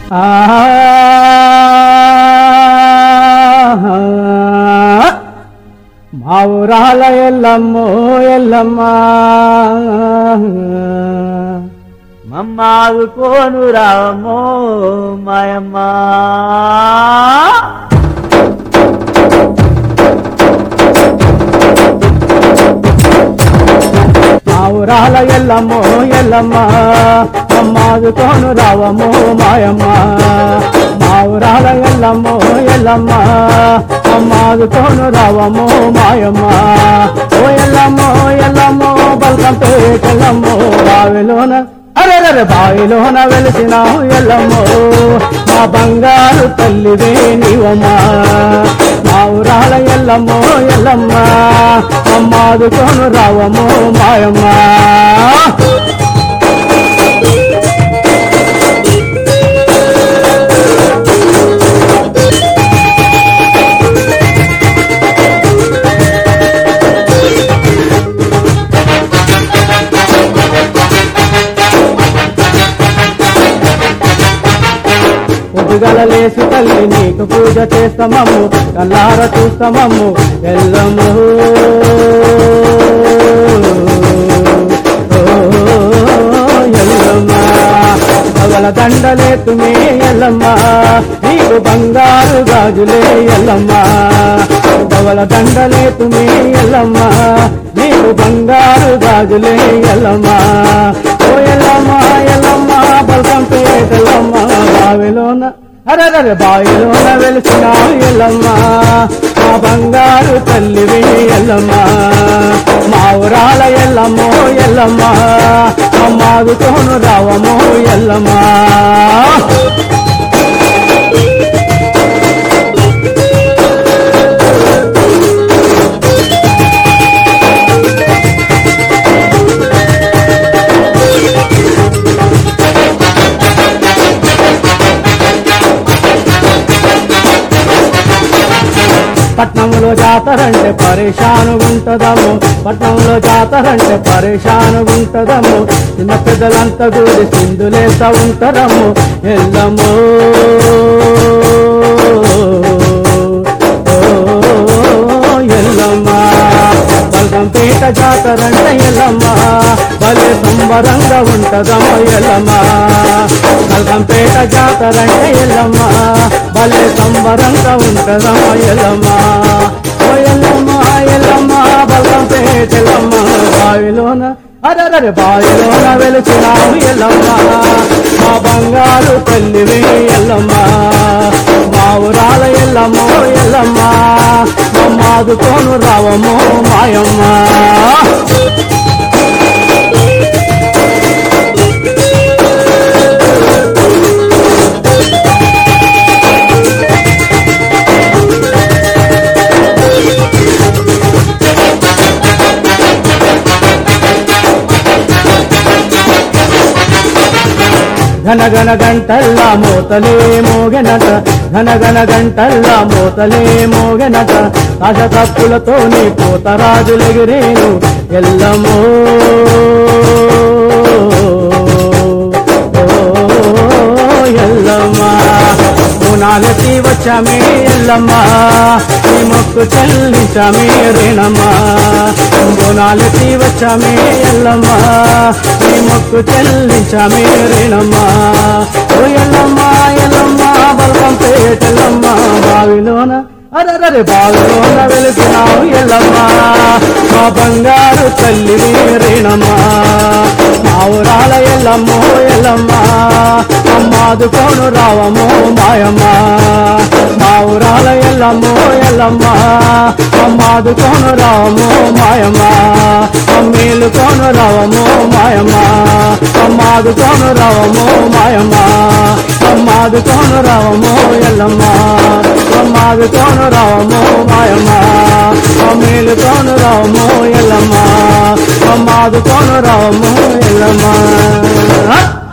మా ఊరాల ఎల్లమ్మో ఎల్లమ్మ మమ్మాదు కోను రామో మాయమ్మ మా ఊరాల ఎల్లమ్మో ఎల్లమ్మ అమ్మాదు కోను రావమ్మో మాయమ్మ మా ఊరాల ఎల్లమ్మో ఎల్లమ్మ అమ్మాదు కోను రావమ్మో మాయమ్మ ఓ ఎల్లమ్మో ఎల్లమ్మో బల్కం పేటెల్లమ్మో బావిలోన అరెరరె బావిలోన వెలిసినావు ఎల్లమ్మో మా బంగారు తల్లివే నీవమ్మా మా ఊరాల ఎల్లమ్మో ఎల్లమ్మ అమ్మాదు కోను రావమ్మో మాయమ్మ పొద్దుగల లేసి తల్లి నీకు పూజ చేస్తామమ్ము కల్లార చూస్తామమ్ము ఎల్లమ్ము ఓ ఎల్లమ్మ పగల దండలే తుమే ఎల్లమ్మ నీకు బంగారు గాజులే ఎల్లమ్మ పగల దండలే తుమే ఎల్లమ్మ నీకు బంగారు గాజులే ఎల్లమ్మ ఓ ఎల్లమ్మ ఎల్లమ్మ బల్కం పేటెల్లమ్మ బావిలోన అరరర బావిలోన వెలిసిన ఎల్లమ్మ మా బంగారు తల్లివి ఎల్లమ్మ మా ఊరాల ఎల్లమ్మో ఎల్లమ్మ అమ్మాదు తోను రావమో ఎల్లమ్మ పట్నంలో జాతరంటే పరేషానుగుంటదము పట్నంలో జాతరంటే పరేషానుగుంటదము చిన్న పెద్దలంతా కూడి సింధులేస్తా ఉంటారము ఎల్లమ్మో ఓ ఎల్లమ్మ బల్గంపేట జాతరంటే ఎల్లమ్మ భలే సంబరంగా ఉంటదమ్మ ఎల్లమ్మ బల్గంపేట జాతరంటే ఎల్లమ్మ భలే సంబరంగా ఉంటదమ్మ ఎల్లమ్మ ఓ ఎల్లమ్మ ఎల్లమ్మ బల్గంపేట ఎల్లమ్మ బావిలోన అరరరి బావిలోన వెలుచున్నావు ఎల్లమ్మ మా బంగారు తల్లివి ఎల్లమ్మ మా ఊరాల ఎల్లమ్మో ఎల్లమ్మ మమ్మాదు కోను రావమ్మో మాయమ్మ ఘన ఘన గంటల్లా మోతలే మోగెనట ఘన ఘన గంటల్లా మోతలే మోగెనట ఆశ తప్పులతోని పోతరాజులెగిరేను ఎల్లమో ఓ ఎల్లమ్మ పునాలకి వచ్చామే ఎల్లమ్మ నీ మొక్కు చెల్లించామే రేణమ్మ బోనాలకి వచ్చామే ఎల్లమ్మ నీ మొక్కు చెల్లించామే రేణమ్మ ఓ ఎల్లమ్మ ఎల్లమ్మ బలకం పేటెల్లమ్మ బావిలోన అరరరే బావిలోన వెలుగునావు ఎల్లమ్మ మా బంగారు తల్లివి రేణమ్మ మా ఊరాల ఎల్లమ్మో ఎల్లమ్మ అమ్మాదు కోను రావమ్మో మాయమ్మ మా ఊరాల ఎల్లమ్మో ఎల్లమ్మ అమ్మాదు కోను రావమ్మో మాయమ్మ అమ్మీలు కోను రావమ్మో మాయమ్మ అమ్మాదు కోను రావమ్మో మాయమ్మ అమ్మాదు కోను రావమ్మో ఎల్లమ్మ అమ్మాదు కోను రావమ్మో మాయమ్మ అమ్మీలు కోను రావమ్మో ఎల్లమ్మ అమ్మాదు కోను రావమ్మో ఎల్లమ్మ